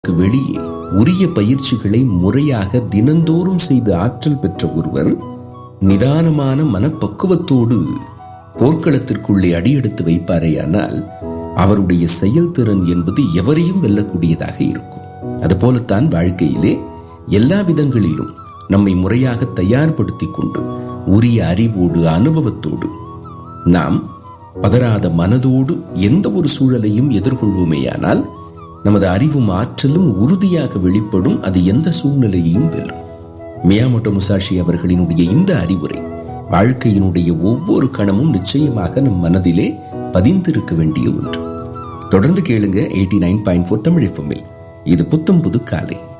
க்கு வெளியே உரிய பயிற்சிகளை முறையாக தினந்தோறும் செய்து ஆற்றல் பெற்ற ஒருவர் நிதானமான மனப்பக்குவத்தோடு போர்க்களத்திற்குள்ளே அடியெடுத்து வைப்பாரேயானால் அவருடைய செயல்திறன் என்பது எவரையும் வெல்லக்கூடியதாக இருக்கும் அதுபோலத்தான் வாழ்க்கையிலே எல்லா விதங்களிலும் நம்மை முறையாக தயார்படுத்திக் கொண்டு உரிய அறிவோடு அனுபவத்தோடு நாம் பதறாத மனதோடு எந்த ஒரு சூழலையும் எதிர்கொள்வோமேயானால் நமது அறிவும் ஆற்றலும் உறுதியாக வெளிப்படும் அது எந்த சூழ்நிலையையும் வெல்லும் மியாமோட்டோ முசாஷி அவர்களினுடைய இந்த அறிவுரை வாழ்க்கையினுடைய ஒவ்வொரு கணமும் நிச்சயமாக நம் மனதிலே பதிந்திருக்க வேண்டிய ஒன்று தொடர்ந்து கேளுங்க eighty nine point four Tamil எஃப்எம்மில் இது புத்தம் புது காலை